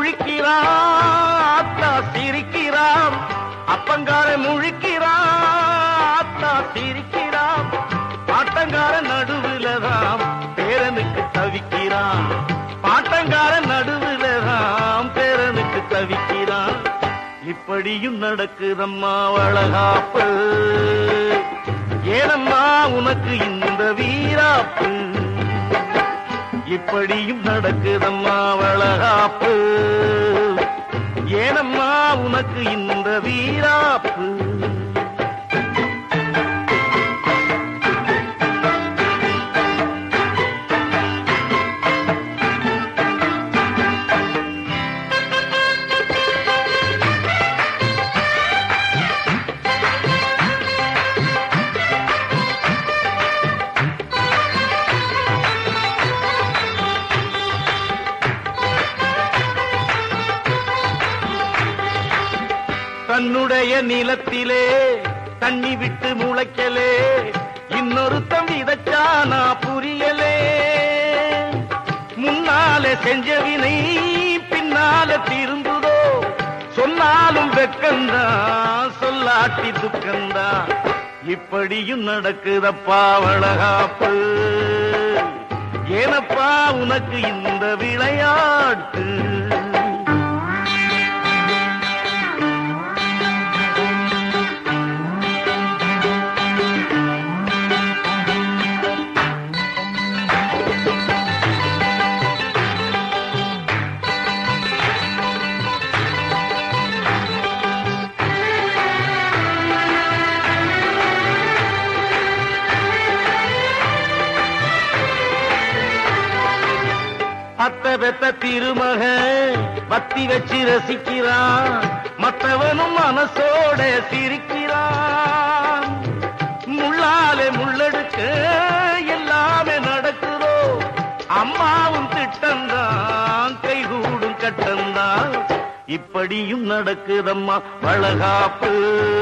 முழிக்கிறான் ஆத்தா சிரிக்கிறான் அப்பங்காரன் முழிக்கிறான் ஆத்தா சிரிக்கிறான் பாட்டங்காரன் நடுவுலதான் பேரனுக்கு தவிக்கிறான் பாட்டங்காரன் நடுவுலதான் பேரனுக்கு தவிக்கிறான் இப்படியும் நடக்குதம்மா வளகாப்பு ஏனம்மா உனக்கு இந்த வீராப்பு இப்படியும் நடக்குதம்மா வளகாப்பு ஏனம்மா உனக்கு இந்த வீராப்பு தன்னுடைய நிலத்திலே தண்ணி விட்டு முளைக்கலே இன்னொருத்தம் விதைச்சானா புரியலே முன்னாலே செஞ்ச வினை பின்னால திரும்புதோ சொன்னாலும் வெக்கந்தான் சொல்லாட்டி துக்கந்தான் இப்படியும் நடக்குதப்பா வளகாப்பு ஏனப்பா உனக்கு இந்த விளையாட்டு அத்த பெத்த திருமக பத்தி வச்சு ரசிக்கிறான் மற்றவனும் மனசோட சிரிக்கிறான் முள்ளாலே முள்ளெடுக்க எல்லாமே நடக்குதோ அம்மாவும் திட்டம்தான் கைகூடும் கட்டம்தான் இப்படியும் நடக்குதம்மா வளகாப்பு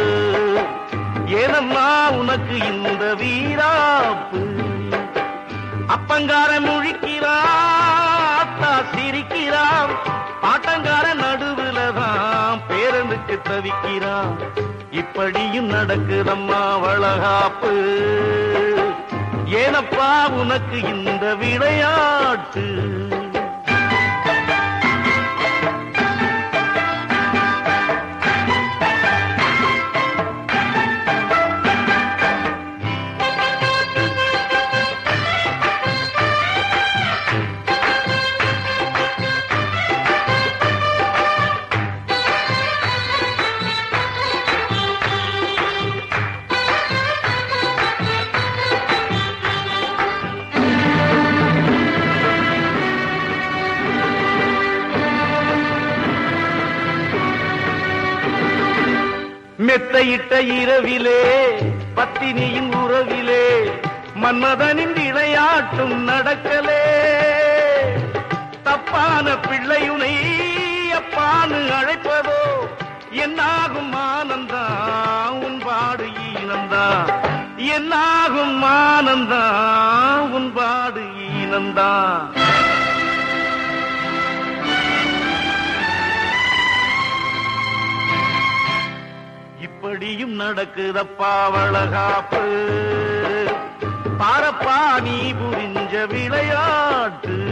ஏனம்மா உனக்கு இந்த வீராப்பு அப்பங்கார முழிக்கிறாத்தா சிரிக்கிறான் பாட்டங்கார நடுவுல தான் பேரனுக்கு தவிக்கிறான் இப்படியும் நடக்குதம்மா வளகாப்பு ஏனப்பா உனக்கு இந்த விளையாட்டு மெத்தையிட்ட இரவிலே பத்தினியின் உறவிலே மன்மதனின் விளையாட்டும் நடக்கலே தப்பான பிள்ளையுனை அப்பான்னு அழைப்பதோ என்னாகும் ஆனந்தா உன் பாடு ஈனந்தா என்னாகும் ஆனந்தா உன் பாடு ஈனந்தா இப்படியும் நடக்குதப்பா வளகாப்பு பாரப்பா நீ புரிஞ்ச விளையாட்டு